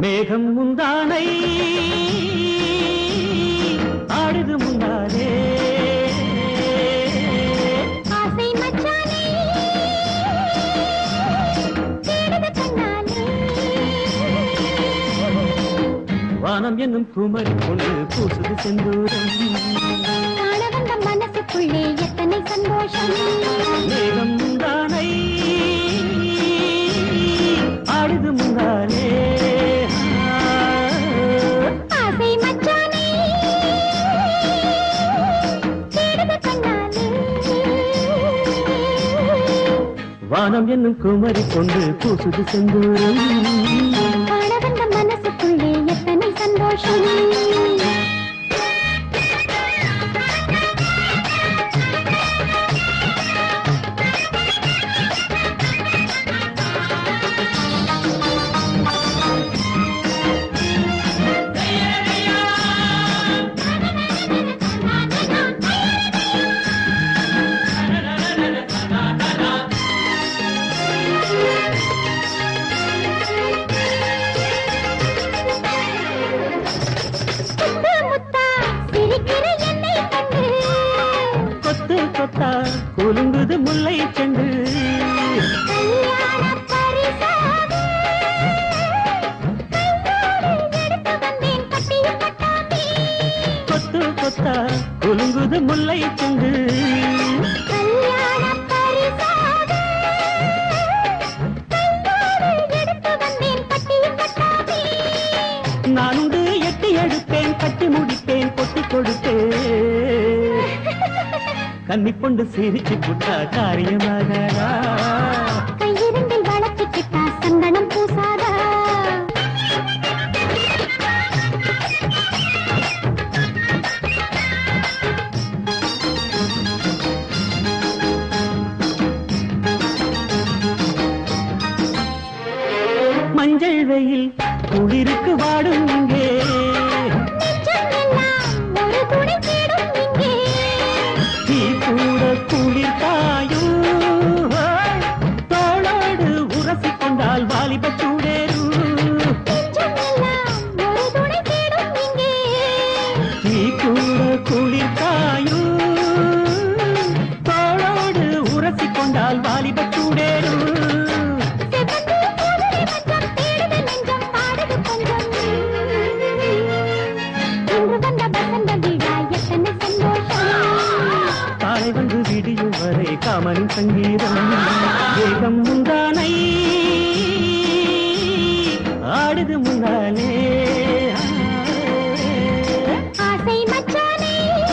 மேகம் முந்தானை ஆடுது முந்தானே ஆசை மச்சானே தேடுது கண்ணாலே வானம் என்னும் குமரி கொண்டு பூசுது செந்தூரம் காண வந்த மனசுக்குள்ளே எத்தனை சந்தோஷம் மேகம் முந்தானை ஆடுது முந்தானே ஆசை மச்சானே தேடுது கண்ணாலே வானம் என்னும் குமரி கொண்டு பூசுது செந்தூரம் காண வந்த மனசுக்குள்ளே எத்தனை சந்தோஷம் முத்து முத்தா சிரிக்கிற என்னை கண்டு கொத்து கொத்தா குலுங்குது முல்லை செண்டு கல்யாண பரிசாக கையோடு எடுத்து வந்தேன் கட்டியும் கட்டாமே கொத்து கொத்தா குலுங்குது முல்லை செண்டு கல்யாண பரிசாக கையோடு எடுத்து வந்தேன் கட்டியும் கட்டாமே நான் உண்டு எட்டி எடுப்பேன் கட்டி முடிப்பேன் கொட்டி கொடுப்பேன் கன்னி பொண்டு சிரிச்சு புட்டா காரியமாகடா கையிருந்தில் வளர்த்துக்கிட்டா சந்தனம் பூசாதா மஞ்சள் வெயில் குளிருக்கு வாடும் இங்கே நெஞ்சம் எல்லாம் ஒரு துணை தேடும் இங்கே தீ கூட குளிர் காயும் தோளோடு உரசி கொண்டால் வாலிப சூடேறும் நெஞ்சம் எல்லாம் ஒரு துணை தேடும் இங்கே நீ கூட குளிர் காயும் தோளோடு உரசி கொண்டால் வாலிப சூடேறும் செவ்வந்தி பூவிலை மஞ்சம் தேடுது நெஞ்சம் பாடுது கொஞ்சம் இன்று வந்த வசந்த விழா எத்தனை சந்தோஷம் காலை வந்து விடியும் வரை காமனின் சங்கீதம் வேகம் முந்தானை ஆடுது முந்தானே ஆசை மச்சானே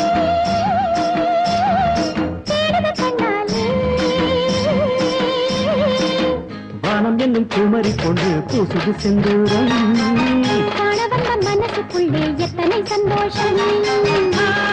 தேடுது கண்ணாலே வானம் என்னும் குமரி கொண்டு பூசுது செந்தூரம் காண வந்த மனசுக்குள்ளே எத்தனை சந்தோஷம்